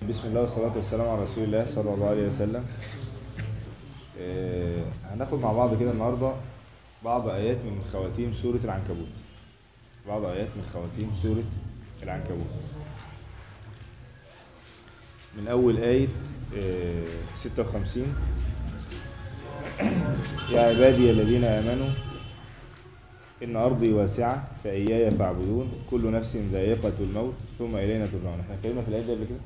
بسم الله والصلاة والسلام على رسول الله صلى الله عليه وسلم آه، هناخد مع بعض كده النهاردة بعض آيات من خواتيم سورة العنكبوت بعض آيات من خواتيم سورة العنكبوت من أول آية آه، 56 يا عبادي الذين آمنوا إن أرضي واسعة فإياي فاعبدون كل نفس ذائقة الموت ثم إلينا ترجعون احنا اتكلمنا في الآية دي قبل كده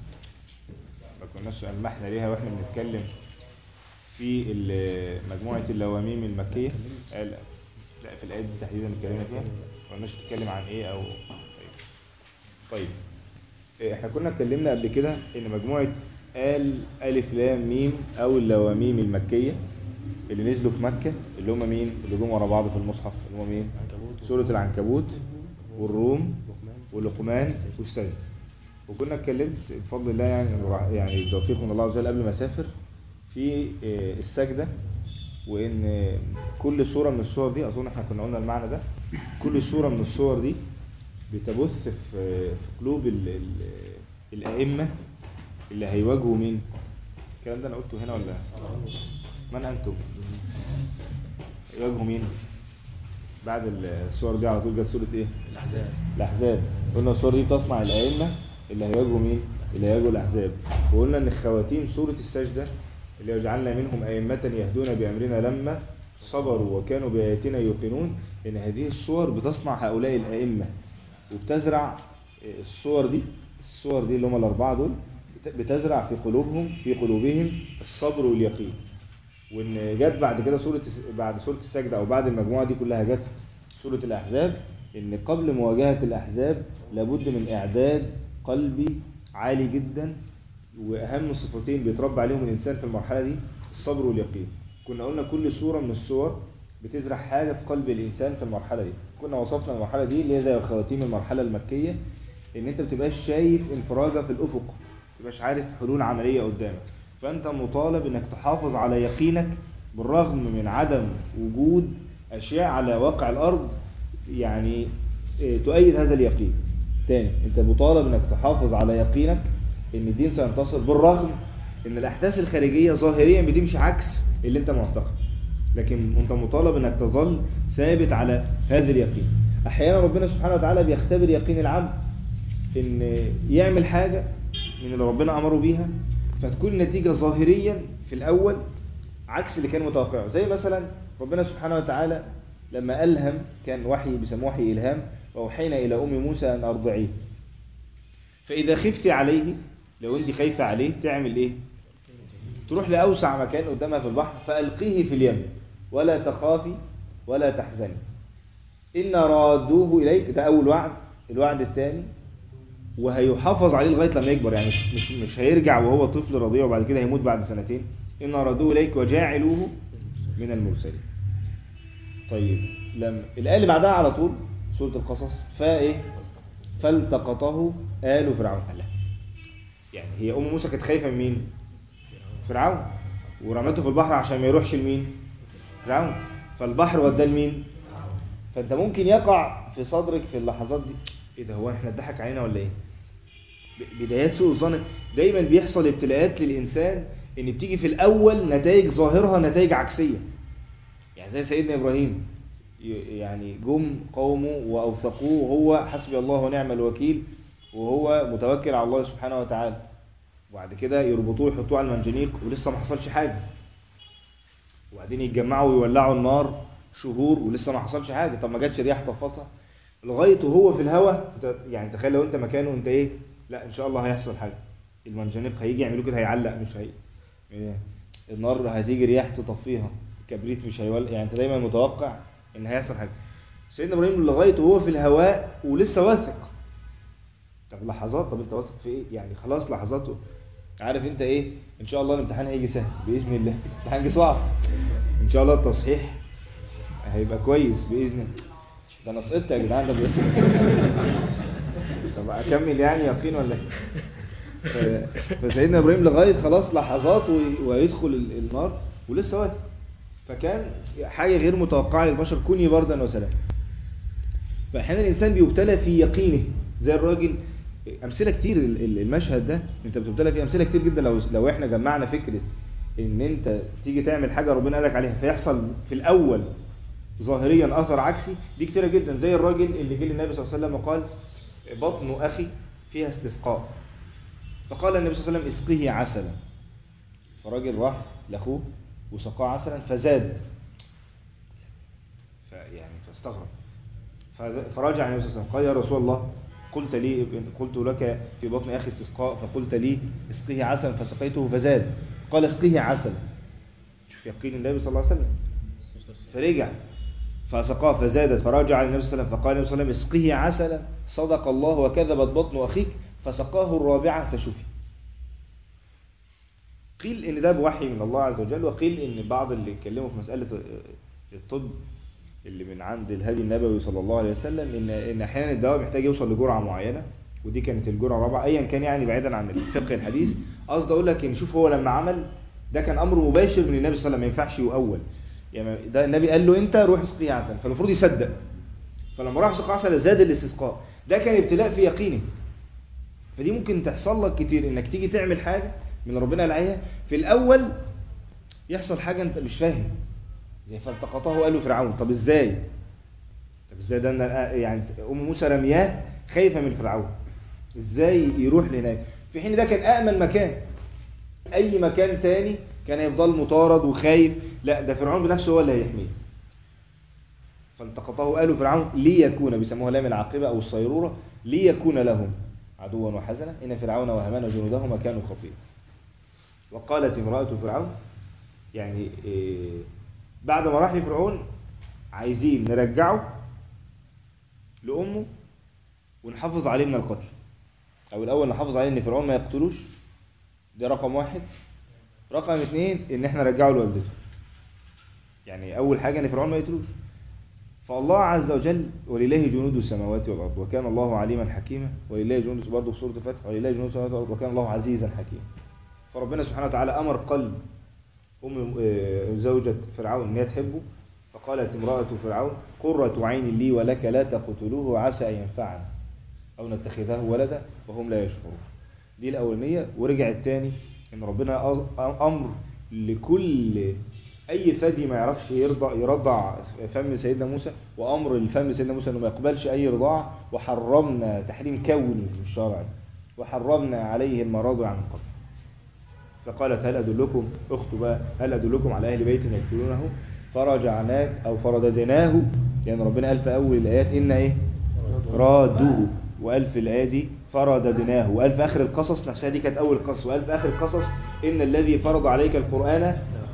ما كناش ألمحنا ليها واحنا بنتكلم في ال- مجموعة اللواميم المكية قال لا في الآية دي تحديدا اتكلمنا فيها ما كناش بنتكلم عن إيه أو طيب طيب إيه، احنا كنا اتكلمنا قبل كده إن مجموعة آل ألف لام ميم أو اللواميم المكية اللي نزلوا في مكة اللي هم مين اللي جم ورا بعض في المصحف اللي هم مين سورة العنكبوت والروم ولقمان والسجد وكنا اتكلمت بفضل الله يعني يعني توفيق من الله عز وجل قبل ما اسافر في آه، السجدة وان آه، كل سورة من السور دي اظن احنا كنا قلنا المعنى ده كل سورة من السور دي بتبث في في قلوب ال- ال- الائمة اللي هيواجهوا مين الكلام ده انا قلته هنا ولا من انتم يواجهوا مين بعد الصور دي على طول جت سورة ايه الأحزاب الأحزاب قلنا الصور دي تصنع الأئمة اللي هيواجهوا مين؟ اللي هيواجهوا الأحزاب وقلنا إن خواتيم سورة السجدة اللي وجعلنا منهم أئمة يهدون بأمرنا لما صبروا وكانوا بآياتنا يوقنون إن هذه الصور بتصنع هؤلاء الأئمة وبتزرع الصور دي الصور دي اللي هم الأربعة دول بت- بتزرع في قلوبهم في قلوبهم الصبر واليقين وان جت بعد كده سوره بعد سوره السجده او بعد المجموعه دي كلها جت سوره الاحزاب ان قبل مواجهه الاحزاب لابد من اعداد قلبي عالي جدا واهم صفتين بيتربى عليهم الانسان في المرحله دي الصبر واليقين كنا قلنا كل سوره من السور بتزرع حاجه في قلب الانسان في المرحله دي كنا وصفنا المرحله دي اللي هي زي خواتيم المرحله المكيه ان انت بتبقاش شايف انفراجه في الافق تبقاش عارف حلول عملية قدامك فأنت مطالب أنك تحافظ على يقينك بالرغم من عدم وجود أشياء على واقع الأرض يعني إيه، تؤيد هذا اليقين تاني أنت مطالب أنك تحافظ على يقينك أن الدين سينتصر بالرغم أن الأحداث الخارجية ظاهريا بتمشي عكس اللي أنت معتقد لكن أنت مطالب أنك تظل ثابت على هذا اليقين أحيانا ربنا سبحانه وتعالى بيختبر يقين العبد ان يعمل حاجة من اللي ربنا امره بيها فتكون النتيجة ظاهريا في الاول عكس اللي كان متوقعه زي مثلا ربنا سبحانه وتعالى لما ألهم كان وحي بيسموه وحي إلهام وأوحينا إلى أم موسى أن أرضعيه فإذا خفت عليه لو أنت خايفة عليه تعمل إيه تروح لأوسع مكان قدامها في البحر فألقيه في اليم ولا تخافي ولا تحزني إن رادوه إليك ده أول وعد الوعد الثاني وهيحافظ عليه لغايه لما يكبر يعني مش مش, مش هيرجع وهو طفل رضيع وبعد كده هيموت بعد سنتين ان ردوه اليك وجاعلوه من المرسلين طيب لما الايه اللي بعدها على طول سوره القصص فايه فالتقطه آل فرعون الله يعني هي ام موسى كانت خايفه من مين فرعون ورمته في البحر عشان ما يروحش لمين فرعون فالبحر وداه لمين فانت ممكن يقع في صدرك في اللحظات دي ايه ده هو احنا اتضحك علينا ولا ايه ب- بدايات سوء الظن دايما بيحصل ابتلاءات للانسان ان بتيجي في الاول نتائج ظاهرها نتائج عكسيه يعني زي سيدنا ابراهيم ي- يعني جم قومه واوثقوه وهو حسبي الله ونعم الوكيل وهو متوكل على الله سبحانه وتعالى وبعد كده يربطوه يحطوه على المنجنيق ولسه ما حصلش حاجه وبعدين يتجمعوا ويولعوا النار شهور ولسه ما حصلش حاجه طب ما جاتش رياح طفتها لغايه وهو في الهواء أنت- يعني تخيل لو انت مكانه انت ايه لا ان شاء الله هيحصل حاجه المنجنيق هيجي يعملوا كده هيعلق مش هي إيه؟ النار هتيجي رياح تطفيها الكبريت مش هيولع يعني انت دايما متوقع ان هيحصل حاجه سيدنا ابراهيم لغايه وهو في الهواء ولسه واثق طب لحظات طب انت واثق في ايه يعني خلاص لحظاته عارف انت ايه ان شاء الله الامتحان هيجي سهل باذن الله الامتحان جه صعب ان شاء الله التصحيح هيبقى كويس باذن الله ده انا سقطت يا جدعان ده بي- طب اكمل يعني يقين ولا ايه ف- فسيدنا ابراهيم لغايه خلاص لحظات وي- ويدخل ال- النار ولسه واثق فكان حاجه غير متوقعه للبشر كوني بردا وسلام فاحيانا الانسان بيبتلى في يقينه زي الراجل امثله كتير ال- ال- المشهد ده انت بتبتلى فيه امثله كتير جدا لو لو احنا جمعنا فكره ان انت تيجي تعمل حاجه ربنا قالك عليها فيحصل في الاول ظاهريا اثر عكسي دي كتيره جدا زي الراجل اللي جه للنبي صلى الله عليه وسلم وقال بطن اخي فيها استسقاء فقال النبي صلى الله عليه وسلم اسقيه عسلا فراجل راح لاخوه وسقاه عسلا فزاد فيعني فاستغرب فذ- فرجع النبي صلى الله عليه وسلم قال يا رسول الله قلت لي قلت لك في بطن اخي استسقاء فقلت لي اسقيه عسلا فسقيته فزاد قال اسقيه عسلا شوف يقين النبي صلى الله عليه وسلم فرجع فسقاه فزادت فرجع النبي صلى الله عليه وسلم فقال النبي صلى الله عليه وسلم اسقيه عسلا صدق الله وكذبت بطن اخيك فسقاه الرابعه فشفي قيل ان ده بوحي من الله عز وجل وقيل ان بعض اللي اتكلموا في مساله الطب اللي من عند الهادي النبوي صلى الله عليه وسلم ان ان احيانا الدواء محتاج يوصل لجرعه معينه ودي كانت الجرعه الرابعه ايا كان يعني بعيدا عن الفقه الحديث قصدي اقول لك ان شوف هو لما عمل ده كان امر مباشر من النبي صلى الله عليه وسلم ما ينفعش يؤول يعني ده النبي قال له انت روح اسقيه عسل فالمفروض يصدق فلما راح سقى عسل زاد الاستسقاء ده كان ابتلاء في يقينه فدي ممكن تحصل لك كتير انك تيجي تعمل حاجه من ربنا قال عليها في الاول يحصل حاجه انت مش فاهم زي فالتقطه قال له فرعون طب ازاي طب ازاي ده أنا- يعني ام موسى رمياه خايفه من فرعون ازاي يروح لهناك في حين ده كان امن مكان اي مكان تاني كان هيفضل مطارد وخايف لا ده فرعون بنفسه هو اللي هيحميه فالتقطه قالوا فرعون ليكون بيسموها لام العاقبه او الصيروره ليكون لهم عدوا وحزنا ان فرعون وهامان وجنودهما كانوا خطيئا وقالت امراه فرعون يعني إيه بعد ما راح لفرعون عايزين نرجعه لامه ونحافظ عليه من القتل او الاول نحافظ عليه ان فرعون ما يقتلوش ده رقم واحد رقم اثنين ان احنا نرجعه لوالدته يعني اول حاجه ان فرعون ما يقتلوش فالله عز وجل ولله جنود السماوات والارض وكان الله عليما حكيما ولله جنود برضه في سوره الفتح ولله جنود السماوات والارض وكان الله عزيزا حكيما فربنا سبحانه وتعالى امر قلب ام آه، زوجة فرعون ان هي تحبه فقالت امرأة فرعون قرة عين لي ولك لا تقتلوه عسى ان ينفعنا او نتخذه ولدا وهم لا يشعرون دي الاولانيه ورجع الثاني ان ربنا أز- امر لكل اي ثدي ما يعرفش يرضع يرضع فم سيدنا موسى وامر لفم سيدنا موسى انه ما يقبلش اي رضاعه وحرمنا تحريم كوني مش شرعي وحرمنا عليه المراضع من قبل فقالت هل أدلكم أخت بقى هل أدلكم على أهل بيت يكفلونه فرجعناك أو فرددناه لأن يعني ربنا قال في أول الآيات إن إيه رادوه وقال في الآية دي فرددناه وقال في آخر القصص نفسها دي كانت أول قصص وقال في آخر القصص إن الذي فرض عليك القرآن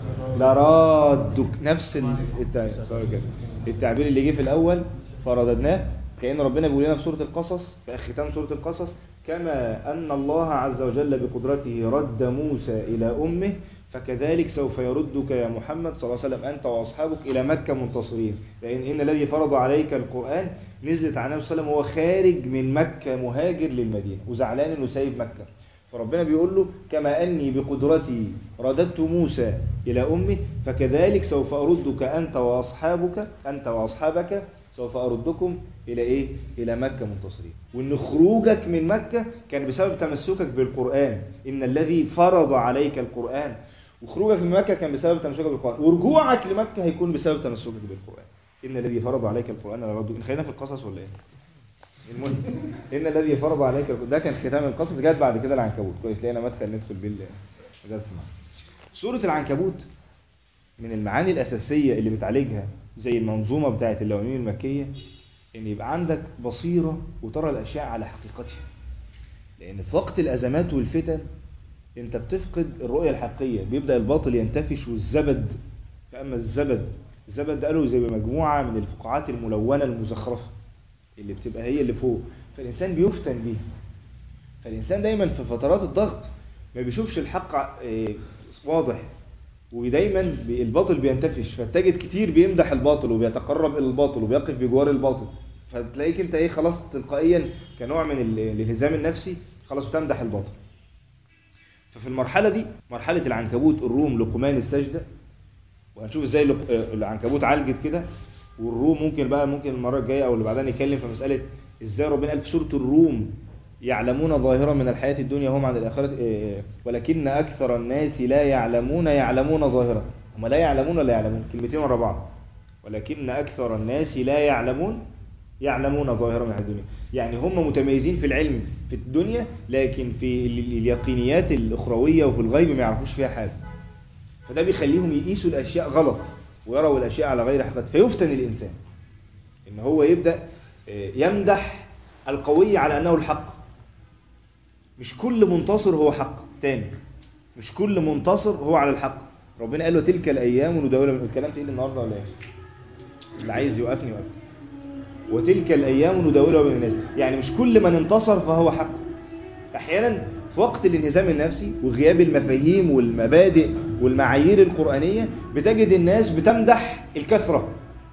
لرادك نفس ال- الت- sorry كده. التعبير اللي جه في الأول فرددناه كأن ربنا بيقول لنا في سورة القصص في ختام سورة القصص كما أن الله عز وجل بقدرته رد موسى إلى أمه فكذلك سوف يردك يا محمد صلى الله عليه وسلم أنت وأصحابك إلى مكة منتصرين لأن إن الذي فرض عليك القرآن نزلت على النبي صلى الله عليه وسلم وهو خارج من مكة مهاجر للمدينة وزعلان إنه سايب مكة فربنا بيقول له كما أني بقدرتي رددت موسى إلى أمه فكذلك سوف أردك أنت وأصحابك أنت وأصحابك سوف أردكم إلى إيه؟ إلى مكة منتصرين وإن خروجك من مكة كان بسبب تمسكك بالقرآن إن الذي فرض عليك القرآن وخروجك من مكة كان بسبب تمسكك بالقرآن ورجوعك لمكة هيكون بسبب تمسكك بالقرآن إن الذي فرض عليك القرآن لرده خلينا في القصص ولا إيه؟ المهم إن الذي فرض عليك القرآن ده كان ختام القصص جت بعد كده العنكبوت كويس لقينا مدخل ندخل بيه الدرس معاه. سورة العنكبوت من المعاني الأساسية اللي بتعالجها زي المنظومة بتاعت اللواميم المكية إن يبقى عندك بصيرة وترى الأشياء على حقيقتها لأن في وقت الأزمات والفتن أنت بتفقد الرؤية الحقيقية بيبدأ الباطل ينتفش والزبد فأما الزبد الزبد ده قالوا زي مجموعة من الفقاعات الملونة المزخرفة اللي بتبقى هي اللي فوق فالإنسان بيفتن بيها فالإنسان دايما في فترات الضغط ما بيشوفش الحق آه، واضح ودايما بي- الباطل بينتفش فتجد كتير بيمدح الباطل وبيتقرب الى الباطل وبيقف بجوار الباطل فتلاقيك انت ايه خلاص تلقائيا كنوع من ال- الالتزام النفسي خلاص بتمدح الباطل ففي المرحله دي مرحله العنكبوت الروم لقمان السجده وهنشوف ازاي لق- آه، العنكبوت عالجت كده والروم ممكن بقى ممكن المره الجايه او اللي بعدها نتكلم في مساله ازاي ربنا قال في سوره الروم يعلمون ظاهرا من الحياة الدنيا هم عن الآخرة إيه، ولكن أكثر الناس لا يعلمون يعلمون ظاهرا هم لا يعلمون ولا يعلمون كلمتين ورا بعض ولكن أكثر الناس لا يعلمون يعلمون ظاهرا من الدنيا يعني هم متميزين في العلم في الدنيا لكن في ال- ال- اليقينيات الأخروية وفي الغيب ما يعرفوش فيها حاجة فده بيخليهم يقيسوا الأشياء غلط ويروا الأشياء على غير حقيقة فيفتن الإنسان إن هو يبدأ آه، يمدح القوي على أنه الحق مش كل منتصر هو حق تاني مش كل منتصر هو على الحق ربنا قال له تلك الأيام نداولها الكلام تقيل النهارده ولا ايه اللي عايز يوقفني يوقفني وتلك الأيام نداولها بين الناس يعني مش كل من انتصر فهو حق أحيانا في وقت الانهزام النفسي وغياب المفاهيم والمبادئ والمعايير القرآنية بتجد الناس بتمدح الكثرة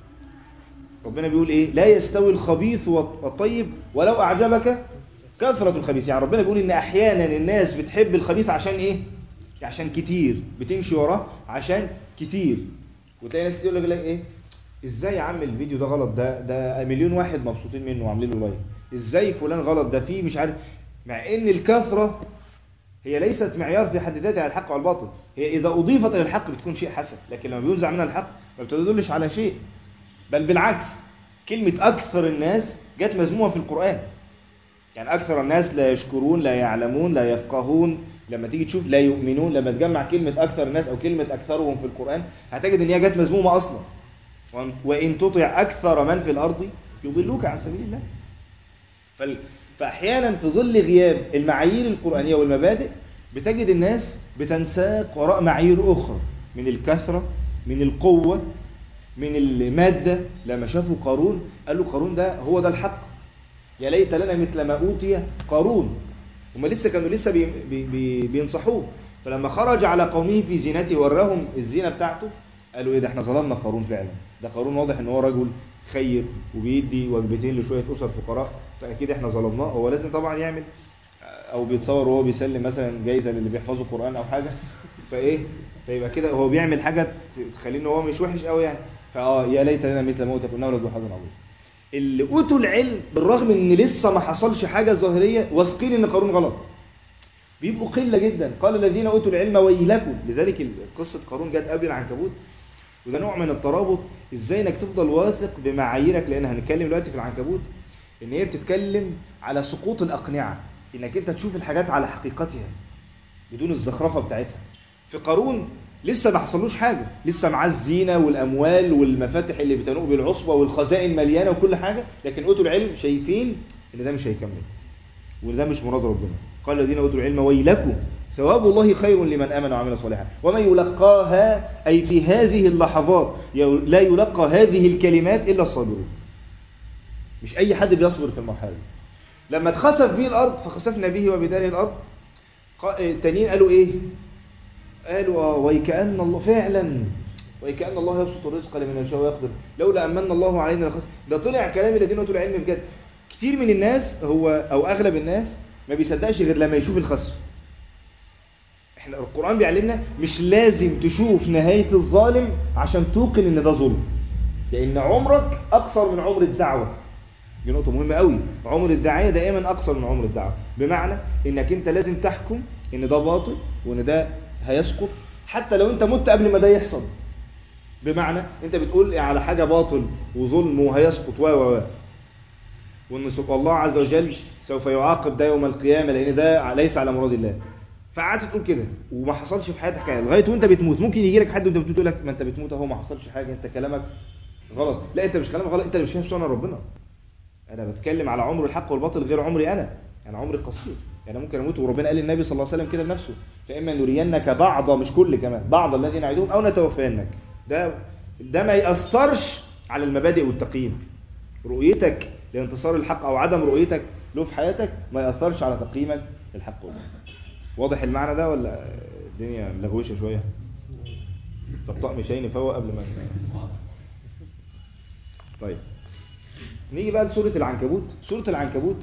ربنا بيقول ايه لا يستوي الخبيث والطيب ولو أعجبك كثرة الخبيث يعني ربنا بيقول ان احيانا الناس بتحب الخبيث عشان ايه عشان كتير بتمشي وراه عشان كتير وتلاقي ناس تقول لك ايه ازاي يا عم الفيديو ده غلط ده ده مليون واحد مبسوطين منه وعاملين له لايك ازاي فلان غلط ده فيه مش عارف مع ان الكثرة هي ليست معيار في حد ذاتها على الحق والباطل هي اذا اضيفت الى الحق بتكون شيء حسن لكن لما بينزع منها الحق ما بتدلش على شيء بل بالعكس كلمة اكثر الناس جت مذمومة في القرآن يعني أكثر الناس لا يشكرون لا يعلمون لا يفقهون لما تيجي تشوف لا يؤمنون لما تجمع كلمة أكثر الناس أو كلمة أكثرهم في القرآن هتجد إن هي جت مذمومة أصلا وإن تطع أكثر من في الأرض يضلوك عن سبيل الله فال... فأحيانا في ظل غياب المعايير القرآنية والمبادئ بتجد الناس بتنساق وراء معايير أخرى من الكثرة من القوة من المادة لما شافوا قارون قالوا قارون ده هو ده الحق يا ليت لنا مثل ما أوتي قارون هم لسه كانوا لسه بي بي بي بينصحوه فلما خرج على قومه في زينته وراهم الزينة بتاعته قالوا ايه ده احنا ظلمنا قارون فعلا ده قارون واضح ان هو رجل خير وبيدي وجبتين لشوية أسر فقراء فأكيد احنا ظلمناه هو لازم طبعا يعمل او بيتصور وهو بيسلم مثلا جايزة للي بيحفظوا قرآن او حاجة فايه فيبقى كده هو بيعمل حاجة تخليه ان هو مش وحش قوي يعني فاه يا ليت لنا مثل موتك كنا ولد حظ عظيم اللي اوتوا العلم بالرغم ان لسه ما حصلش حاجة ظاهرية واثقين ان قارون غلط بيبقوا قلة جدا قال الذين اوتوا العلم ويلكم لذلك قصة قارون جت قبل العنكبوت وده نوع من الترابط ازاي انك تفضل واثق بمعاييرك لان هنتكلم دلوقتي في العنكبوت ان هي بتتكلم على سقوط الاقنعة انك انت تشوف الحاجات على حقيقتها بدون الزخرفة بتاعتها في قارون لسه ما حصلوش حاجة لسه معاه الزينة والأموال والمفاتح اللي بتنوء بالعصبة والخزائن مليانة وكل حاجة لكن أوتوا العلم شايفين إن ده مش هيكمل وإن ده مش مراد ربنا قال الذين أوتوا العلم ويلكم ثواب الله خير لمن آمن وعمل صالحا وما يلقاها أي في هذه اللحظات لا يلقى هذه الكلمات إلا الصابرون مش أي حد بيصبر في المرحلة دي لما اتخسف به الأرض فخسفنا به وبداره الأرض التانيين قالوا إيه قالوا آه ويكأن الله فعلا ويكأن الله يبسط الرزق لمن يشاء ويقدر لولا أمن الله علينا لخسر ده طلع كلام الذين اوتوا العلم بجد كتير من الناس هو أو أغلب الناس ما بيصدقش غير لما يشوف الخسر احنا القرآن بيعلمنا مش لازم تشوف نهاية الظالم عشان توقن ان ده ظلم لأن عمرك أقصر من عمر الدعوة دي نقطة مهمة قوي عمر الداعية دائما أقصر من عمر الدعوة بمعنى انك انت لازم تحكم ان ده باطل وان ده هيسقط حتى لو انت مت قبل ما ده يحصل بمعنى انت بتقول على حاجة باطل وظلم وهيسقط و و وان الله عز وجل سوف يعاقب ده يوم القيامة لان ده ليس على مراد الله فقعدت تقول كده وما حصلش في حياتك حاجه لغايه وانت بتموت ممكن يجي لك حد وانت بتموت يقول لك ما انت بتموت اهو ما حصلش حاجه انت كلامك غلط لا انت مش كلامك غلط انت مش فاهم سنه ربنا انا بتكلم على عمر الحق والباطل غير عمري انا انا عمري قصير يعني ممكن اموت وربنا قال للنبي صلى الله عليه وسلم كده لنفسه فاما نرينك بعض مش كل كمان بعض الذي نعدهم او نتوفينك ده ده ما ياثرش على المبادئ والتقييم رؤيتك لانتصار الحق او عدم رؤيتك له في حياتك ما ياثرش على تقييمك للحق والباطل واضح المعنى ده ولا الدنيا ملغوشه شويه طب طقم شاي نفوق قبل ما طيب نيجي بقى لسورة العنكبوت سورة العنكبوت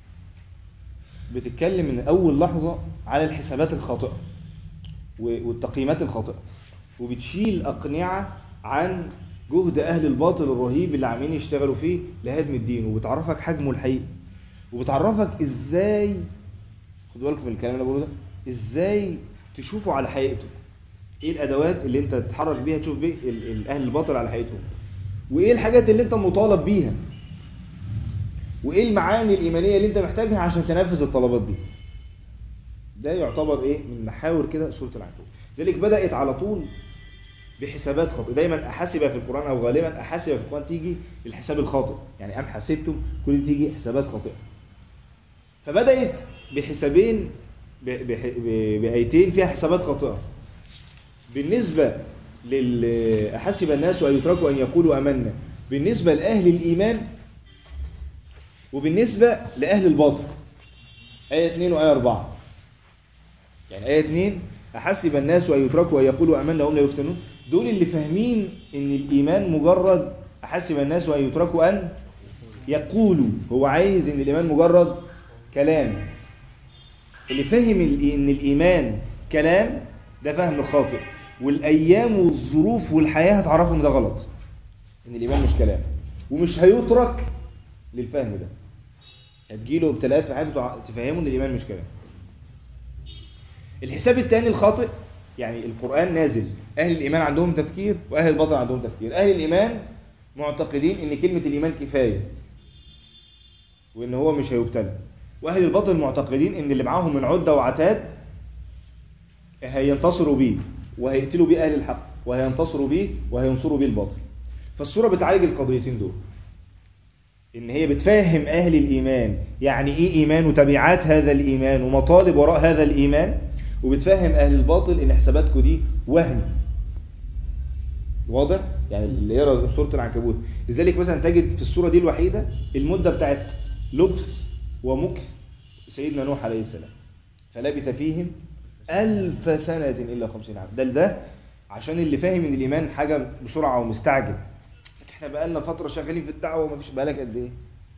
بتتكلم من أول لحظة على الحسابات الخاطئة والتقييمات الخاطئة وبتشيل أقنعة عن جهد أهل الباطل الرهيب اللي عاملين يشتغلوا فيه لهدم الدين وبتعرفك حجمه الحقيقي وبتعرفك ازاي خد بالك من الكلام اللي أنا بقوله ده ازاي تشوفه على حقيقته ايه الادوات اللي انت تتحرك بيها تشوف بيه ال- ال- اهل الباطل على حقيقتهم وايه الحاجات اللي انت مطالب بيها وايه المعاني الايمانيه اللي انت محتاجها عشان تنفذ الطلبات دي ده يعتبر ايه من محاور كده سوره العنكبوت ذلك بدات على طول بحسابات خاطئه دايما احاسب في القران او غالبا احاسب في القران تيجي الحساب الخاطئ يعني ام حسبتم كل دي تيجي حسابات خاطئه فبدات بحسابين ب- بح- ب- بايتين فيها حسابات خاطئه بالنسبه لل احسب الناس ان يتركوا ان يقولوا امنا بالنسبه لاهل الايمان وبالنسبه لاهل الباطل ايه 2 وايه 4 يعني آية 2 أحسب الناس أن يتركوا أن يقولوا آمنا وهم لا يفتنون دول اللي فاهمين إن الإيمان مجرد أحسب الناس أن يتركوا أن يقولوا هو عايز إن الإيمان مجرد كلام اللي فاهم ال- إن الإيمان كلام ده فهم خاطئ والأيام والظروف والحياة هتعرفوا إن ده غلط إن الإيمان مش كلام ومش هيترك للفهم ده هتجيله ابتلاءات في حياته تع- تفهمه إن الإيمان مش كلام الحساب الثاني الخاطئ يعني القرآن نازل أهل الإيمان عندهم تفكير وأهل الباطل عندهم تفكير أهل الإيمان معتقدين إن كلمة الإيمان كفاية وإن هو مش هيبتلى وأهل الباطل معتقدين إن اللي معاهم من عدة وعتاد هينتصروا بيه وهيقتلوا بيه أهل الحق وهينتصروا بيه وهينصروا بيه الباطل فالسورة بتعالج القضيتين دول ان هي بتفهم اهل الايمان يعني ايه ايمان وتبعات هذا الايمان ومطالب وراء هذا الايمان وبتفهم اهل الباطل ان حساباتكم دي وهم واضح يعني اللي يقرا سوره العنكبوت لذلك مثلا تجد في السوره دي الوحيده المده بتاعت لبث ومكث سيدنا نوح عليه السلام فلبث فيهم ألف سنة إلا خمسين عام ده ده عشان اللي فاهم إن الإيمان حاجة بسرعة ومستعجل احنا بقالنا فترة شغالين في الدعوة ومفيش بالك قد ايه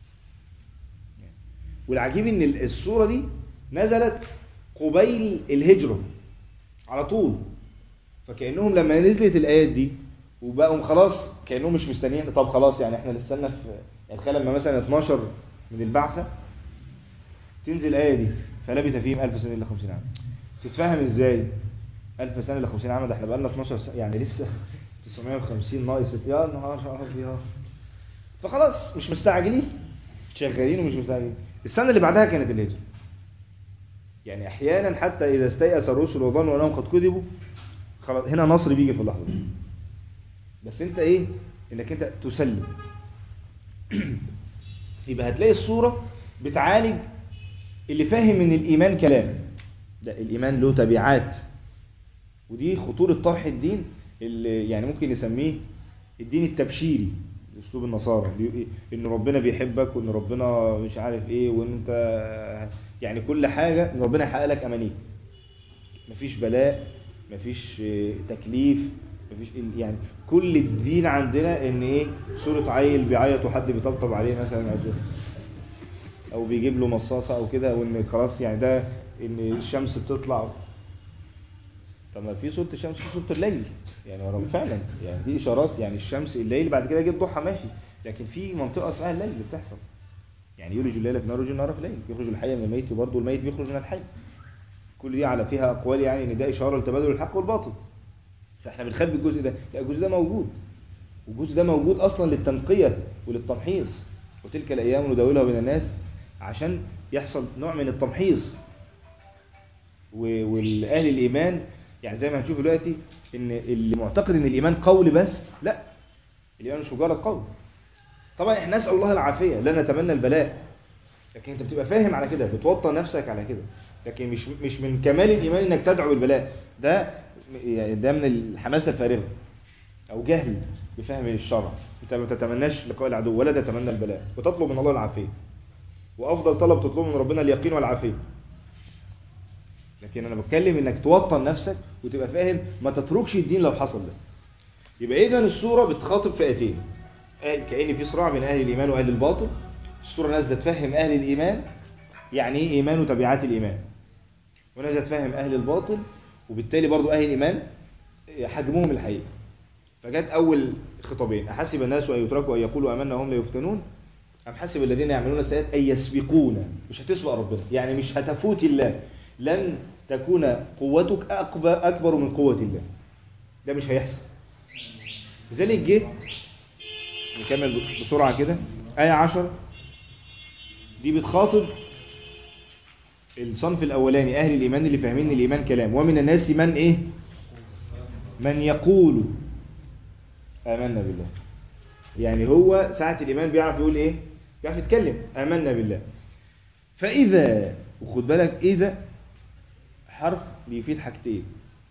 والعجيب ان ال- السورة دي نزلت قبيل الهجرة على طول فكأنهم لما نزلت الآيات دي وبقوا خلاص كأنهم مش مستنيين طب خلاص يعني احنا لسه لنا في يعني تخيل لما مثلا 12 من البعثة تنزل الآية دي فلبث فيهم 1000 سنة إلا 50 عام تتفهم ازاي 1000 سنة إلا 50 عام ده احنا بقالنا 12 سنة يعني لسه 950 ناقص يا نهار ابيض فخلاص مش مستعجلين شغالين ومش مستعجلين السنة اللي بعدها كانت الهجرة يعني احيانا حتى اذا استيأس الرسل وظنوا انهم قد كذبوا خلاص هنا نصر بيجي في اللحظة دي بس انت ايه انك انت تسلم يبقى هتلاقي الصورة بتعالج اللي فاهم ان الايمان كلام ده الايمان له تبعات ودي خطورة طرح الدين اللي يعني ممكن نسميه الدين التبشيري اسلوب النصارى بي- ان ربنا بيحبك وان ربنا مش عارف ايه وان انت يعني كل حاجة ان ربنا يحقق لك امانيك مفيش بلاء مفيش آه، تكليف مفيش يعني كل الدين عندنا ان ايه صورة عيل بيعيط وحد بيطبطب عليه مثلا او او بيجيب له مصاصة او كده وان خلاص يعني ده ان الشمس بتطلع طب ما في صورة الشمس في صورة الليل يعني ورا فعلا يعني دي اشارات يعني الشمس الليل بعد كده جه الضحى ماشي لكن في منطقة اسمها الليل اللي بتحصل يعني يولج الليل في النهار ويولج النهار في الليل يخرج الحي من الميت وبرضه الميت بيخرج من الحي كل دي على فيها اقوال يعني ان ده اشاره لتبادل الحق والباطل فاحنا بنخبي الجزء ده لا الجزء ده موجود والجزء ده موجود اصلا للتنقيه وللتمحيص وتلك الايام نداولها بين الناس عشان يحصل نوع من التمحيص و- والاهل الايمان يعني زي ما هنشوف دلوقتي ان اللي معتقد ان الايمان قول بس لا الايمان مش مجرد قول طبعا احنا نسال الله العافيه لا نتمنى البلاء لكن انت بتبقى فاهم على كده بتوطن نفسك على كده لكن مش مش من كمال الايمان انك تدعو بالبلاء ده يعني ده من الحماسه الفارغه او جهل بفهم الشرع انت ما تتمناش لقاء العدو ولا تتمنى البلاء وتطلب من الله العافيه وافضل طلب تطلبه من ربنا اليقين والعافيه لكن انا بتكلم انك توطن نفسك وتبقى فاهم ما تتركش الدين لو حصل ده يبقى اذا السوره بتخاطب فئتين آه، كأن في صراع بين اهل الايمان واهل الباطل السوره نازله تفهم اهل الايمان يعني ايه ايمان وتبعات الايمان ونازله تفهم اهل الباطل وبالتالي برضو اهل الايمان حجمهم الحقيقي فجت اول خطابين احسب الناس ان يتركوا ان يقولوا امنا وهم لا يفتنون أم حسب الذين يعملون السيئات أن يسبقونا مش هتسبق ربنا يعني مش هتفوت الله لن تكون قوتك أكبر, أكبر من قوة الله ده مش هيحصل لذلك جه نكمل بسرعة كده آية عشر دي بتخاطب الصنف الأولاني أهل الإيمان اللي فاهمين الإيمان كلام ومن الناس من إيه من يقول آمنا بالله يعني هو ساعة الإيمان بيعرف يقول إيه بيعرف يتكلم آمنا بالله فإذا وخد بالك إذا حرف بيفيد حاجتين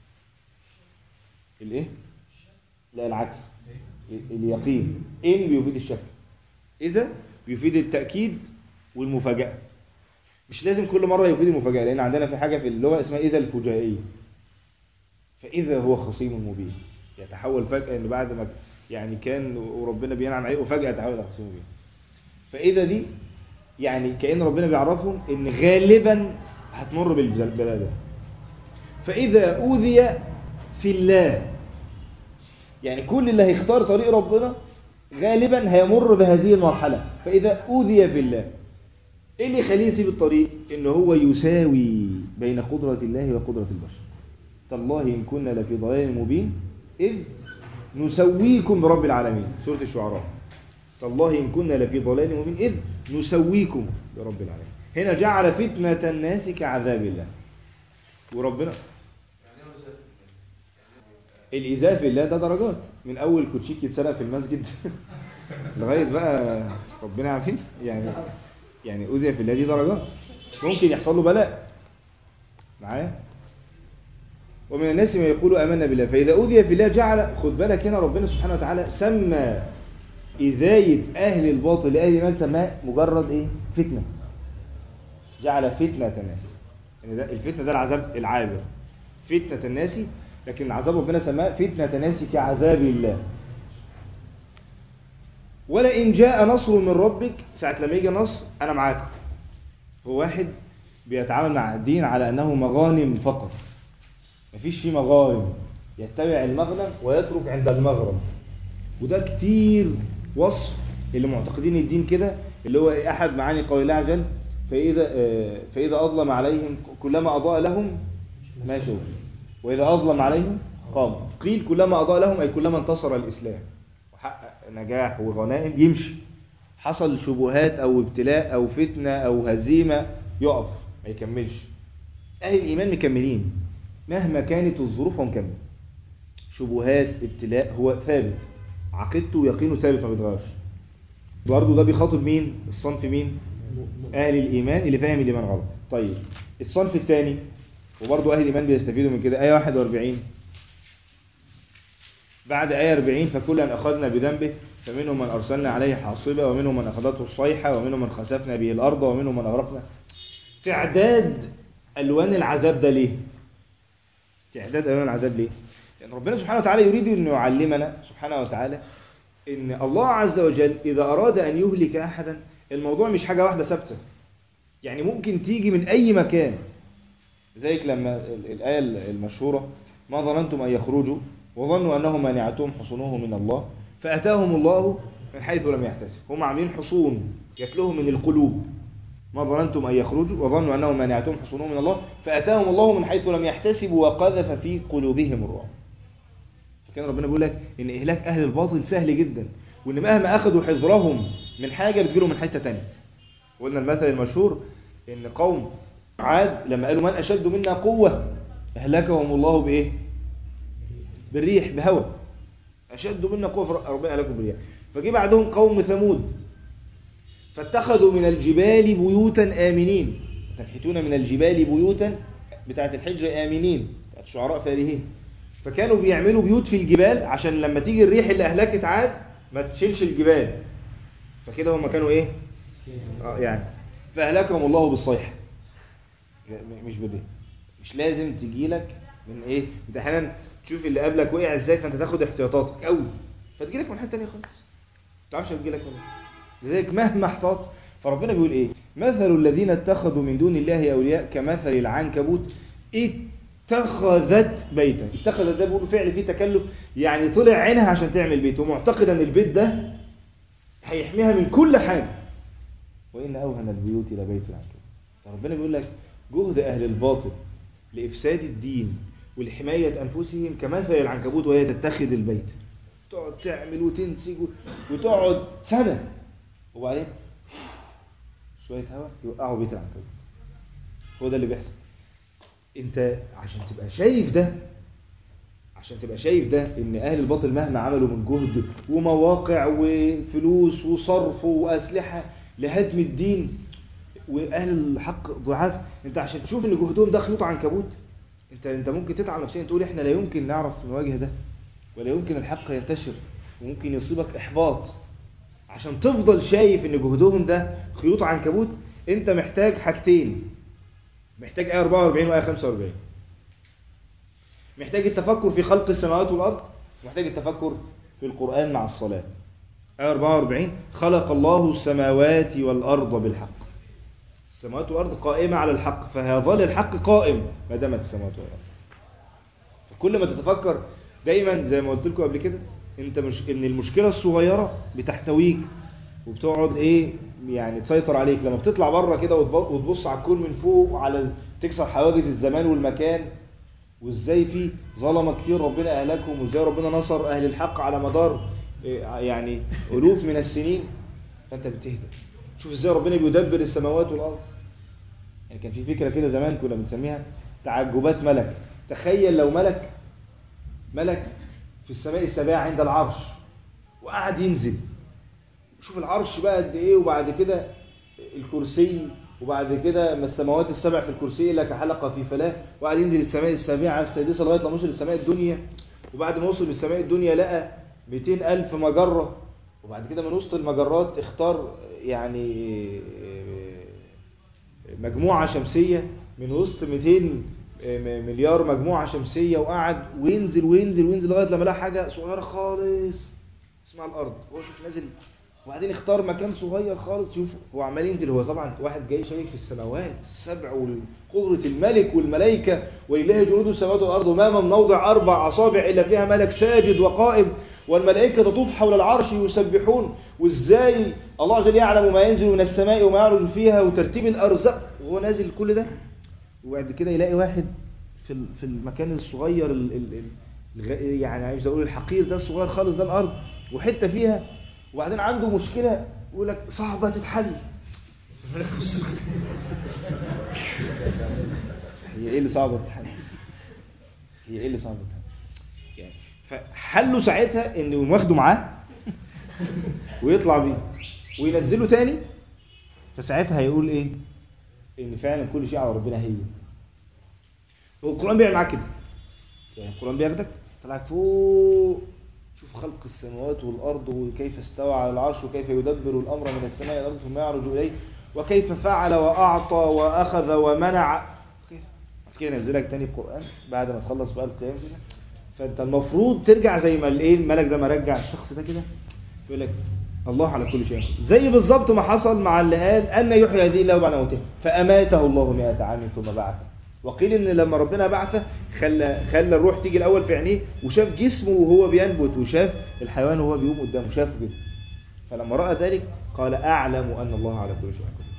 الإيه لا العكس اليقين إن بيفيد الشك إذا بيفيد التأكيد والمفاجأة مش لازم كل مرة يفيد المفاجأة لأن عندنا في حاجة في اللغة اسمها إذا الفجائية فإذا هو خصيم مبين يتحول فجأة إن بعد ما يعني كان وربنا بينعم عليه وفجأة يتحول إلى خصيم مبين فإذا دي يعني كأن ربنا بيعرفهم إن غالبا هتمر بالبلاء ده فإذا أوذي في الله يعني كل اللي هيختار طريق ربنا غالبا هيمر بهذه المرحلة فإذا أوذي في الله ايه اللي يخليه يسيب الطريق ان هو يساوي بين قدرة الله وقدرة البشر تالله ان كنا لفي ضلال مبين اذ نسويكم برب العالمين سورة الشعراء تالله ان كنا لفي ضلال مبين اذ نسويكم برب العالمين هنا جعل فتنة الناس كعذاب الله وربنا الإيذاء في الله ده درجات من أول كوتشيك يتسرق في المسجد لغاية بقى ربنا عارفين يعني يعني أوذي في الله دي درجات ممكن يحصل له بلاء معايا ومن الناس ما يقول آمنا بالله فإذا أوذي في الله جعل خد بالك هنا ربنا سبحانه وتعالى سمى إذاية أهل الباطل لأهل الإيمان سماه مجرد إيه فتنة جعل فتنة الناس يعني ده الفتنة ده العذاب العابر فتنة الناس لكن عذاب ربنا سماه فتنة الناس كعذاب الله ولئن جاء نصر من ربك ساعة لما يجي نصر أنا معاكم هو واحد بيتعامل مع الدين على أنه مغانم فقط مفيش فيه مغانم يتبع المغنم ويترك عند المغرب وده كتير وصف اللي معتقدين الدين كده اللي هو أحد معاني قول الله عز وجل فإذا, فإذا أظلم عليهم كلما أضاء لهم ما شوف وإذا أظلم عليهم قام قيل كلما أضاء لهم أي كلما انتصر الإسلام وحقق نجاح وغنائم يمشي حصل شبهات أو ابتلاء أو فتنة أو هزيمة يقف ما يكملش أهل الإيمان مكملين مهما كانت الظروف هو مكمل شبهات ابتلاء هو ثابت عقيدته ويقينه ثابت ما بيتغيرش برضه ده بيخاطب مين الصنف مين أهل الإيمان اللي فاهم الإيمان غلط طيب الصنف الثاني وبرضه أهل الإيمان بيستفيدوا من كده آية 41 بعد آية 40 فكلا أخذنا بذنبه فمنهم من أرسلنا عليه حاصبة ومنهم من أخذته الصيحة ومنهم من خسفنا به الأرض ومنهم من أغرقنا تعداد ألوان العذاب ده ليه تعداد ألوان العذاب ليه لأن ربنا سبحانه وتعالى يريد أن يعلمنا سبحانه وتعالى أن الله عز وجل إذا أراد أن يهلك أحدا الموضوع مش حاجة واحدة ثابتة يعني ممكن تيجي من أي مكان زيك لما الآية المشهورة ما ظننتم أن يخرجوا وظنوا أنهم مانعتهم حصونهم من الله فأتاهم الله من حيث لم يحتسب هم عاملين حصون جات لهم من القلوب ما ظننتم أن يخرجوا وظنوا أنهم مانعتهم حصونهم من الله فأتاهم الله من حيث لم يحتسبوا وقذف في قلوبهم الرعب فكان ربنا بيقول لك إن إهلاك أهل الباطل سهل جدا وإن مهما أخذوا حذرهم من حاجة بتجيلهم من حتة تانية قلنا المثل المشهور إن قوم عاد لما قالوا من أشد منا قوة أهلكهم الله بإيه بالريح بهوى أشد منا قوة ربنا أهلكم بالريح فجي بعدهم قوم ثمود فاتخذوا من الجبال بيوتا آمنين تنحتون من الجبال بيوتا بتاعت الحجر آمنين بتاعت الشعراء فارهين فكانوا بيعملوا بيوت في الجبال عشان لما تيجي الريح اللي أهلكت عاد ما تشيلش الجبال فكده هم كانوا إيه آه يعني فأهلكهم الله بالصيحة مش بالريح مش لازم تجيلك من ايه انت احيانا تشوف اللي قبلك وقع ازاي فانت تاخد احتياطاتك قوي فتجيلك من حته ثانيه خالص ما تعرفش تجيلك من لذلك مهما احتاط فربنا بيقول ايه مثل الذين اتخذوا من دون الله اولياء كمثل العنكبوت اتخذت بيتا اتخذت ده بيقولوا فعل فيه تكلف يعني طلع عينها عشان تعمل بيت ومعتقد ان البيت ده هيحميها من كل حاجه وإن أوهن البيوت لبيت العنكبوت فربنا بيقول لك جهد أهل الباطل لإفساد الدين ولحماية أنفسهم كمثل العنكبوت وهي تتخذ البيت تقعد تعمل وتنسج وتقعد سنة وبعدين شوية هواء يوقعوا بيت العنكبوت هو ده اللي بيحصل انت عشان تبقى شايف ده عشان تبقى شايف ده ان اهل الباطل مهما عملوا من جهد ومواقع وفلوس وصرف واسلحه لهدم الدين واهل الحق ضعاف انت عشان تشوف ان جهدهم ده خيوط عنكبوت انت انت ممكن تتعب نفسيا تقول احنا لا يمكن نعرف نواجه ده ولا يمكن الحق ينتشر وممكن يصيبك احباط عشان تفضل شايف ان جهدهم ده خيوط عنكبوت انت محتاج حاجتين محتاج آية 44 وآية 45 محتاج التفكر في خلق السماوات والأرض محتاج التفكر في القرآن مع الصلاة آية 44 خلق الله السماوات والأرض بالحق السماوات والأرض قائمة على الحق فهيظل الحق قائم ما دامت السماوات والأرض فكل ما تتفكر دايما زي ما قلت لكم قبل كده انت مش ان المشكلة الصغيرة بتحتويك وبتقعد ايه يعني تسيطر عليك لما بتطلع بره كده وتبص على الكون من فوق وعلى تكسر حواجز الزمان والمكان وازاي في ظلمة كتير ربنا اهلكهم وازاي ربنا نصر اهل الحق على مدار يعني الوف من السنين فانت بتهدى شوف ازاي ربنا بيدبر السماوات والارض يعني كان في فكرة كده زمان كنا بنسميها تعجبات ملك تخيل لو ملك ملك في السماء السابعة عند العرش وقعد ينزل شوف العرش بقى قد ايه وبعد كده الكرسي وبعد كده ما السماوات السبع في الكرسي الا كحلقه في فلاه وقعد ينزل السماء السابعه السادسه لغايه لما وصل السماء الدنيا وبعد ما وصل للسماء الدنيا لقى 200 ألف مجرة وبعد كده من وسط المجرات اختار يعني مجموعة شمسية من وسط 200 مليار مجموعة شمسية وقعد وينزل وينزل وينزل لغاية لما لقى حاجة صغيرة خالص اسمها الأرض هو شوف نازل وبعدين اختار مكان صغير خالص شوف هو عمال ينزل هو طبعا واحد جاي شايف في السماوات السبع وقدرة الملك والملائكة ولله جنود السماوات والأرض وما من موضع أربع أصابع إلا فيها ملك ساجد وقائم والملائكة تطوف حول العرش يسبحون وإزاي الله عز وجل يعلم ما ينزل من السماء وما يعرج فيها وترتيب الأرزاق وهو نازل كل ده وبعد كده يلاقي واحد في في المكان الصغير ال ال ال يعني عايز اقول الحقير ده الصغير خالص ده الارض وحته فيها وبعدين عنده مشكله يقول لك صعبه تتحل هي ايه اللي صعبه تتحل هي ايه اللي صعبه تتحل يعني فحله ساعتها انه يقوم واخده معاه ويطلع بيه وينزله تاني فساعتها هيقول ايه ان فعلا كل شيء على ربنا هي والقرآن بيعمل معاك كده يعني القرآن بياخدك طلعك فوق شوف خلق السماوات والأرض وكيف استوى على العرش وكيف يدبر الأمر من السماء إلى الأرض ثم يعرج إليه وكيف فعل وأعطى وأخذ ومنع كيف كده ينزلك تاني القرآن بعد ما تخلص بقى القيام كده فأنت المفروض ترجع زي ما الايه الملك ده ما رجع الشخص ده كده يقول لك الله على كل شيء زي بالظبط ما حصل مع اللي قال أن يحيي هذه الله بعد موته فأماته الله مئة عام ثم بعثه وقيل ان لما ربنا بعثه خلى خلى الروح تيجي الاول في عينيه وشاف جسمه وهو بينبت وشاف الحيوان وهو بيقوم قدامه شافه كده فلما راى ذلك قال اعلم ان الله على كل شيء قدير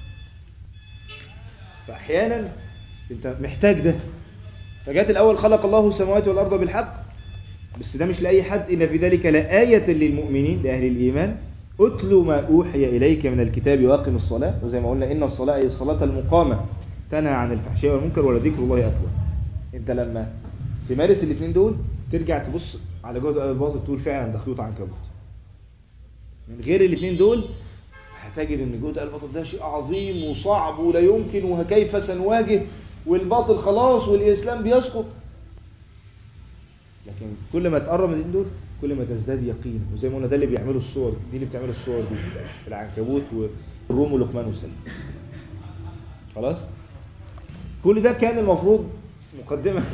فاحيانا انت محتاج ده فجات الاول خلق الله السماوات والارض بالحق بس ده مش لاي حد ان في ذلك لايه للمؤمنين لاهل الايمان اتل ما اوحي اليك من الكتاب واقم الصلاه وزي ما قلنا ان الصلاه هي الصلاه المقامه تنهى عن الفحشاء والمنكر ولذكر الله أكبر انت لما تمارس الاثنين دول ترجع تبص على جهد الباطل تقول فعلا ده خيوط عنكبوت من غير الاثنين دول هتجد ان جهد الباطل ده شيء عظيم وصعب ولا يمكن وكيف سنواجه والباطل خلاص والاسلام بيسقط لكن كل ما تقرب من دول كل ما تزداد يقين وزي ما قلنا ده اللي بيعملوا الصور دي اللي بتعملوا الصور دي العنكبوت والروم ولقمان والسلام خلاص كل ده كان المفروض مقدمة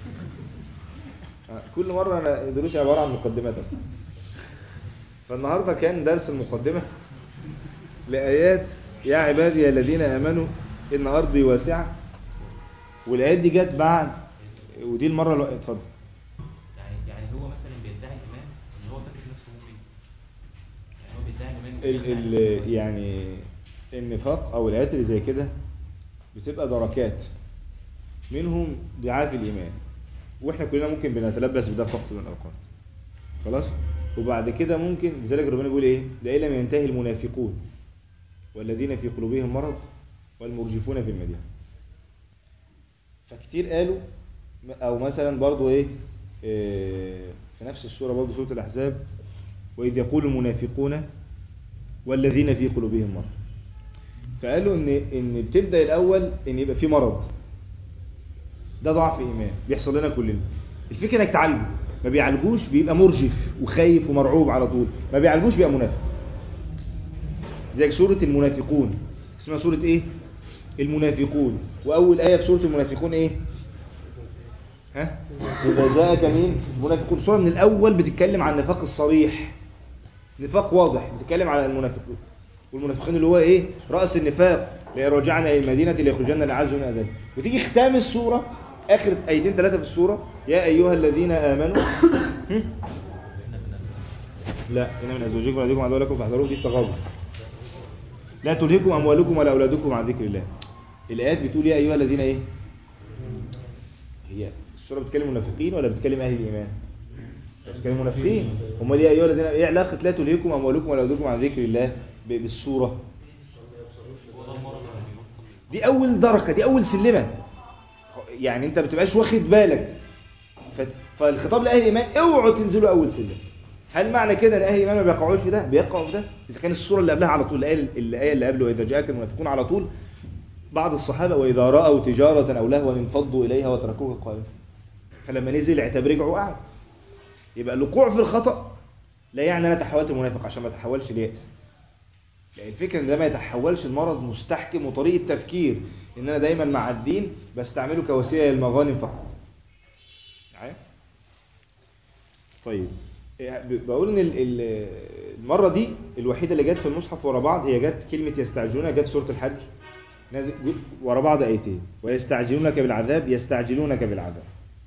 كل مرة أنا دروسي عبارة عن مقدمات أصلا فالنهاردة كان درس المقدمة لآيات يا عبادي الذين آمنوا إن أرضي واسعة والآيات دي جت بعد ودي المرة اللي اتفضل يعني يعني هو مثلا بيدعي ايمان ان هو فاكر نفسه مؤمن يعني هو بيدعي ايمان ال ال يعني النفاق او الايات اللي زي كده بتبقى دركات منهم ضعاف الايمان واحنا كلنا ممكن بنتلبس بده في وقت من الاوقات خلاص وبعد كده ممكن لذلك ربنا بيقول ايه ده لم ينتهي المنافقون والذين في قلوبهم مرض والمرجفون في المدينه فكتير قالوا او مثلا برضو ايه إيه، في نفس السوره برضو سوره الاحزاب واذ يقول المنافقون والذين في قلوبهم مرض فقالوا ان ان بتبدا الاول ان يبقى في مرض ده ضعف ايمان بيحصل لنا كلنا الفكره انك تعالجه ما بيعالجوش بيبقى مرجف وخايف ومرعوب على طول ما بيعالجوش بيبقى منافق زي سوره المنافقون اسمها سوره ايه المنافقون واول ايه في سوره المنافقون ايه ها اذا جاءك مين المنافقون سوره من الاول بتتكلم عن النفاق الصريح نفاق واضح بتتكلم على المنافقين والمنافقين اللي هو ايه راس النفاق اللي رجعنا الى المدينه ليخرجن العز من اذان وتيجي ختام السوره اخر ايتين ثلاثه في السوره يا ايها الذين امنوا هم؟ لا ان من ازواجكم وأولادكم عدوا لكم فاحذروه دي التغابن لا تلهكم اموالكم ولا اولادكم عن ذكر الله الايات بتقول يا ايها الذين ايه هي السوره بتتكلم منافقين ولا بتتكلم اهل الايمان بتتكلم منافقين هم يا ايها الذين ايه علاقه لا تلهكم اموالكم ولا اولادكم عن ذكر الله ب- بالسوره هو ده المرض اللي بيوصل دي اول درجه دي اول سلمه يعني انت ما بتبقاش واخد بالك فت- فالخطاب لاهل الايمان اوعوا تنزلوا اول سلم هل معنى كده ان اهل الايمان ما بيقعوش في ده بيقعوا في ده اذا كان السوره اللي قبلها على طول الايه الايه اللي قبله اذا جاءك المنافقون على طول بعض الصحابه واذا راوا تجاره او لهوا انفضوا اليها وتركوك قائما فلما نزل اعتبر رجعوا قعد يبقى الوقوع في الخطا لا يعني انا تحولت منافق عشان ما اتحولش ليأس يعني الفكرة ان ده ما يتحولش المرض مستحكم وطريقة تفكير ان انا دايما مع الدين بستعمله كوسيلة للمغانم فقط معايا؟ طيب إيه، ب- بقول ان ال- ال- المرة دي الوحيدة اللي جت في المصحف ورا بعض هي جت كلمة يستعجلون جت سورة الحج نازل- ورا بعض ايتين ويستعجلونك بالعذاب يستعجلونك بالعذاب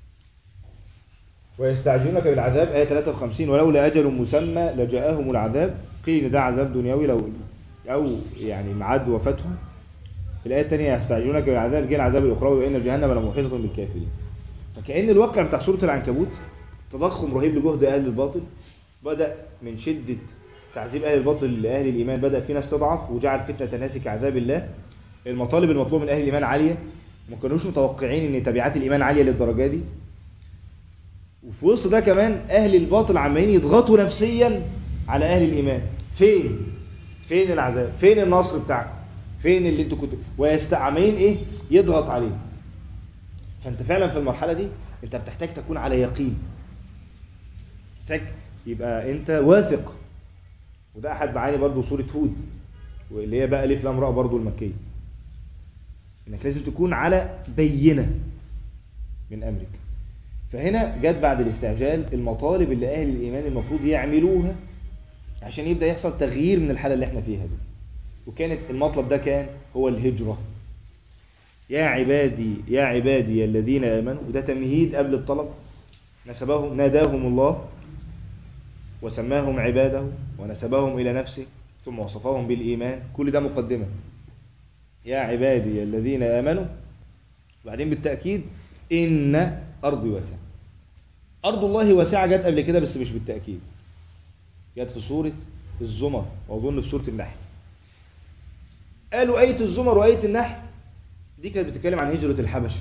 ويستعجلونك بالعذاب آية 53 ولولا أجل مسمى لجاءهم العذاب قيل إن ده عذاب دنيوي لو أو يعني ميعاد وفاتهم في الآية الثانية يستعجلونك بالعذاب جه العذاب الأخروي وإن جهنم لمحيطة بالكافرين فكأن الواقع بتاع سورة العنكبوت تضخم رهيب لجهد أهل الباطل بدأ من شدة تعذيب أهل الباطل لأهل الإيمان بدأ في ناس تضعف وجعل فتنة الناس كعذاب الله المطالب المطلوبة من أهل الإيمان عالية ما كانوش متوقعين إن تبعات الإيمان عالية للدرجة دي وفي وسط ده كمان اهل الباطل عمالين يضغطوا نفسيا على اهل الايمان فين فين العذاب فين النصر بتاعكم فين اللي انتوا كنتوا ويستعملين ايه يضغط عليه فانت فعلا في المرحله دي انت بتحتاج تكون على يقين محتاج يبقى انت واثق وده احد معاني برضو سوره هود واللي هي بقى الف لام راء برضو المكيه انك لازم تكون على بينه من امرك فهنا جت بعد الاستعجال المطالب اللي اهل الايمان المفروض يعملوها عشان يبدا يحصل تغيير من الحاله اللي احنا فيها دي وكانت المطلب ده كان هو الهجره يا عبادي يا عبادي الذين امنوا وده تمهيد قبل الطلب نسبهم ناداهم الله وسماهم عباده ونسبهم الى نفسه ثم وصفهم بالايمان كل ده مقدمه يا عبادي الذين امنوا وبعدين بالتاكيد ان ارضي واسعه ارض الله واسعه جت قبل كده بس مش بالتاكيد جت في سوره الزمر واظن في سوره النحل قالوا ايه الزمر وايه النحل دي كانت بتتكلم عن هجره الحبشه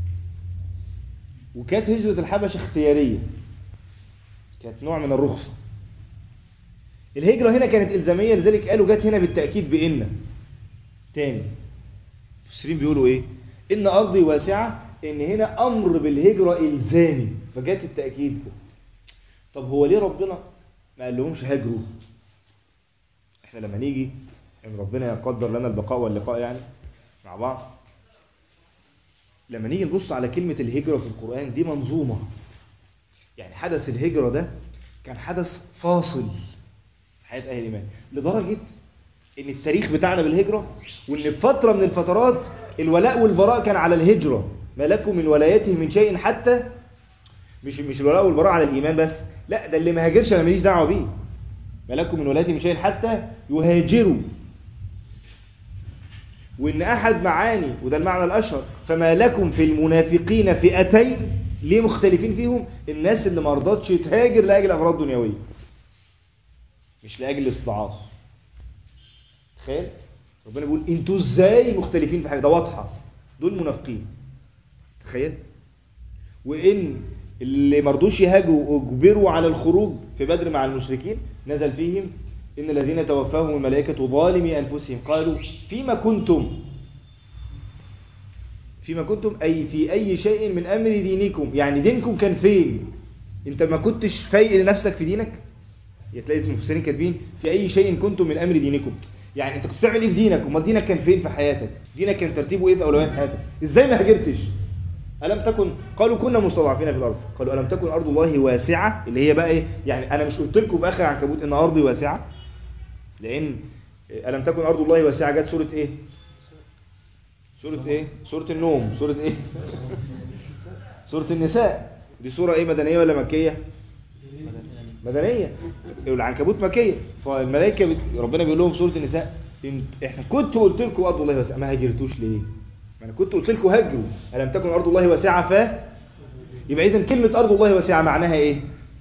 وكانت هجره الحبشه اختياريه كانت نوع من الرخصه الهجره هنا كانت الزاميه لذلك قالوا جت هنا بالتاكيد بان تاني المفسرين بيقولوا ايه ان ارضي واسعه ان هنا امر بالهجره الزامي فجت التاكيد كده طب هو ليه ربنا ما قال لهمش هاجروا احنا لما نيجي ان ربنا يقدر لنا البقاء واللقاء يعني مع بعض لما نيجي نبص على كلمة الهجرة في القرآن دي منظومة يعني حدث الهجرة ده كان حدث فاصل في حياة أهل الإيمان لدرجة إن التاريخ بتاعنا بالهجرة وإن في فترة من الفترات الولاء والبراء كان على الهجرة ما لكم من ولايته من شيء حتى مش مش الولاء والبراء على الإيمان بس لا ده اللي ما هاجرش أنا ماليش دعوة بيه ما لكم من ولايته من شيء حتى يهاجروا وإن أحد معاني وده المعنى الأشهر فما لكم في المنافقين فئتين ليه مختلفين فيهم الناس اللي ما رضتش تهاجر لأجل أغراض دنيوية مش لأجل الاستضعاف تخيل ربنا بيقول انتوا ازاي مختلفين في حاجة ده واضحة دول منافقين تخيل وإن اللي مرضوش يهاجروا واجبروا على الخروج في بدر مع المشركين نزل فيهم إن الذين توفاهم الملائكة ظالمي أنفسهم قالوا فيما كنتم فيما كنتم أي في أي شيء من أمر دينكم يعني دينكم كان فين أنت ما كنتش فايق لنفسك في دينك تلاقي المفسرين كاتبين في أي شيء كنتم من أمر دينكم يعني أنت كنت بتعمل إيه في دينك وما دينك كان فين في حياتك دينك كان ترتيبه إيه في أولويات حياتك إزاي ما هاجرتش ألم تكن قالوا كنا مستضعفين في الأرض قالوا ألم تكن أرض الله واسعة اللي هي بقى إيه يعني أنا مش قلت لكم في آخر عنكبوت إن أرضي واسعة لأن ألم تكن أرض الله واسعة جت سورة إيه سورة إيه سورة النوم سورة إيه سورة النساء دي سورة إيه مدنية ولا مكية مدنية العنكبوت مكية فالملائكة بت... ربنا بيقول لهم سورة النساء إن- احنا كنت قلت لكم أرض الله واسعة ما هاجرتوش ليه ما انا كنت قلت لكم هاجروا ألم تكن أرض الله واسعة ف يبقى إذا كلمة أرض الله واسعة معناها إيه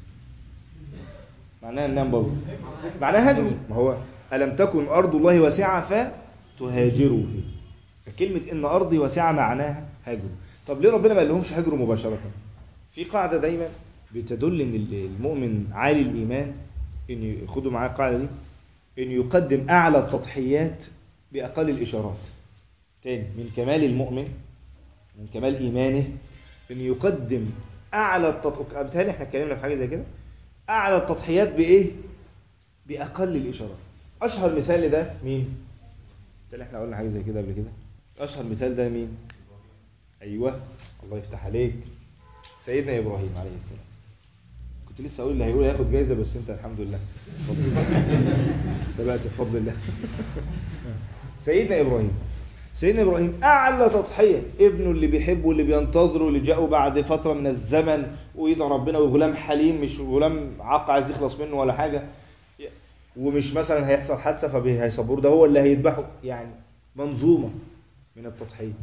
معناها النام برضه معناها هاجروا ما هو ألم تكن أرض الله واسعة فتهاجروا فيه فكلمة إن أرضي واسعة معناها هاجروا طب ليه ربنا ما قالهمش هاجروا مباشرة في قاعدة دايما بتدل إن المؤمن عالي الإيمان إن خدوا معايا القاعدة دي إن يقدم أعلى التضحيات بأقل الإشارات تاني من كمال المؤمن من كمال إيمانه إن يقدم أعلى التضحيات بتهيألي إحنا اتكلمنا في حاجة زي كده أعلى التضحيات بإيه؟ بأقل الإشارات أشهر مثال لده مين؟ اللي احنا قلنا حاجة زي كده قبل كده أشهر مثال ده مين؟ أيوه الله يفتح عليك سيدنا إبراهيم عليه السلام كنت لسه أقول اللي هيقول هياخد جايزة بس أنت الحمد لله بفضل الله. سبقت بفضل الله سيدنا إبراهيم سيدنا إبراهيم أعلى تضحية ابنه اللي بيحبه اللي بينتظره اللي جاءه بعد فترة من الزمن ويدعى ربنا وغلام حليم مش غلام عاق عايز يخلص منه ولا حاجة ومش مثلا هيحصل حادثة فهيصبروه ده هو اللي هيذبحه يعني منظومة من التضحية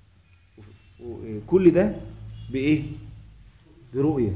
وكل ده بإيه؟ برؤية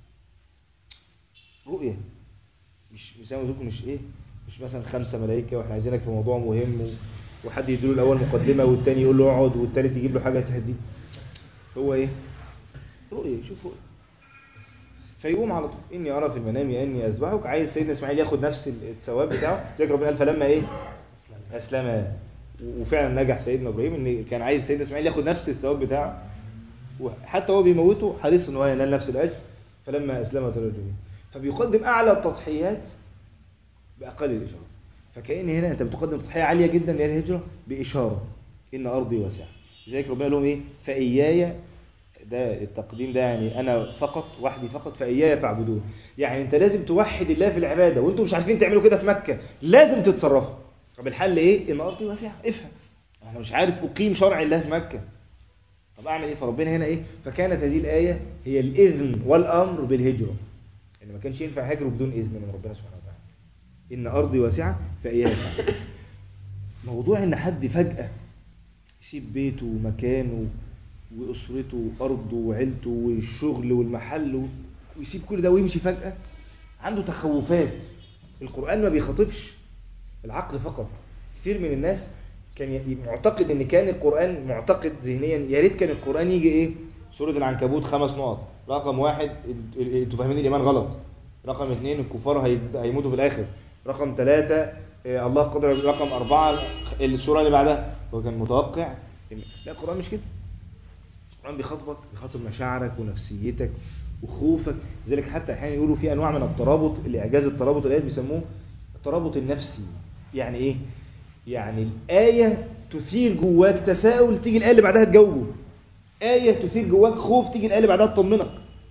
رؤية مش مش زي ما قلت لكم مش ايه مش مثلا خمسة ملائكة واحنا عايزينك في موضوع مهم و... وحد يديله الاول مقدمة والتاني يقول له اقعد والتالت يجيب له حاجة تهديه هو ايه رؤية شوف رؤية فيقوم على طول اني ارى في المنام اني اذبحك عايز سيدنا اسماعيل ياخد نفس الثواب بتاعه لذلك ربنا قال فلما ايه اسلم وفعلا نجح سيدنا ابراهيم ان كان عايز سيدنا اسماعيل ياخد نفس الثواب بتاعه وحتى هو بيموته حريص ان هو ينال نفس الاجر فلما اسلم ترجمه فبيقدم اعلى التضحيات باقل الاشارات فكأن هنا انت بتقدم تضحيه عاليه جدا اللي هي الهجره باشاره ان ارضي واسعه لذلك ربنا لهم ايه فاياي ده التقديم ده يعني انا فقط وحدي فقط فاياي فاعبدون يعني انت لازم توحد الله في العباده وانتم مش عارفين تعملوا كده في مكه لازم تتصرفوا طب الحل ايه ان ارضي واسعه افهم انا مش عارف اقيم شرع الله في مكه طب اعمل ايه فربنا هنا ايه فكانت هذه الايه هي الاذن والامر بالهجره ان ما كانش ينفع هاجروا بدون اذن من ربنا سبحانه وتعالى ان ارضي واسعه فاياي فاعبدون موضوع ان حد فجاه يسيب بيته ومكانه واسرته وارضه وعيلته والشغل والمحل ويسيب كل ده ويمشي فجاه عنده تخوفات القران ما بيخاطبش العقل فقط كثير من الناس كان معتقد ان كان القرآن معتقد ذهنيا يا ريت كان القرآن يجي ايه سورة العنكبوت خمس نقط رقم واحد انتوا فاهمين الايمان غلط رقم اثنين الكفار هيموتوا في الاخر رقم ثلاثة الله قدر رقم اربعة السورة اللي بعدها هو كان متوقع إن... لا القرآن مش كده القرآن بيخاطبك بيخاطب مشاعرك ونفسيتك وخوفك لذلك حتى احيانا يقولوا في انواع من الترابط الاعجاز الترابط الايات بيسموه الترابط النفسي يعني ايه يعني الآية تثير جواك تساؤل تيجي الآية اللي بعدها تجاوبه آية تثير جواك خوف تيجي الآية اللي بعدها تطمنك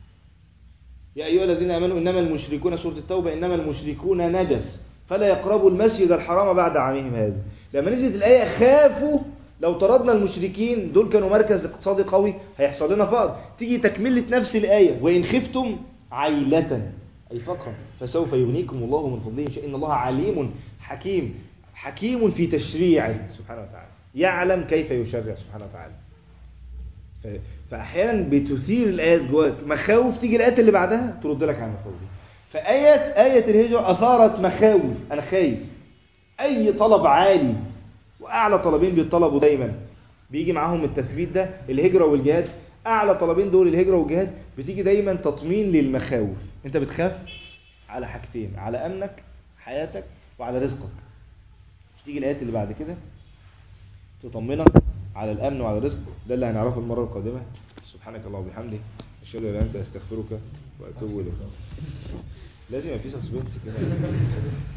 يا أيها الذين آمنوا إنما المشركون سورة التوبة إنما المشركون نجس فلا يقربوا المسجد الحرام بعد عامهم هذا لما نزلت الآية خافوا لو طردنا المشركين دول كانوا مركز اقتصادي قوي هيحصل لنا فقر تيجي تكملة نفس الآية وإن خفتم عيلة أي فقرا فسوف يغنيكم الله من فضله إن الله عليم حكيم حكيم في تشريعه سبحانه وتعالى يعلم كيف يشرع سبحانه وتعالى ف- فاحيانا بتثير الايات جواك مخاوف تيجي الايات اللي بعدها ترد لك عن المخاوف دي فايات ايه الهجره اثارت مخاوف انا خايف اي طلب عالي واعلى طلبين بيطلبوا دايما بيجي معاهم التثبيت ده الهجره والجهاد اعلى طلبين دول الهجره والجهاد بتيجي دايما تطمين للمخاوف انت بتخاف على حاجتين على امنك حياتك وعلى رزقك تيجي الايات اللي بعد كده تطمنك على الامن وعلى الرزق ده اللي هنعرفه المره القادمه سبحانك اللهم وبحمدك اشهد ان لا اله الا انت استغفرك واتوب اليك لازم يبقى في سسبنس كده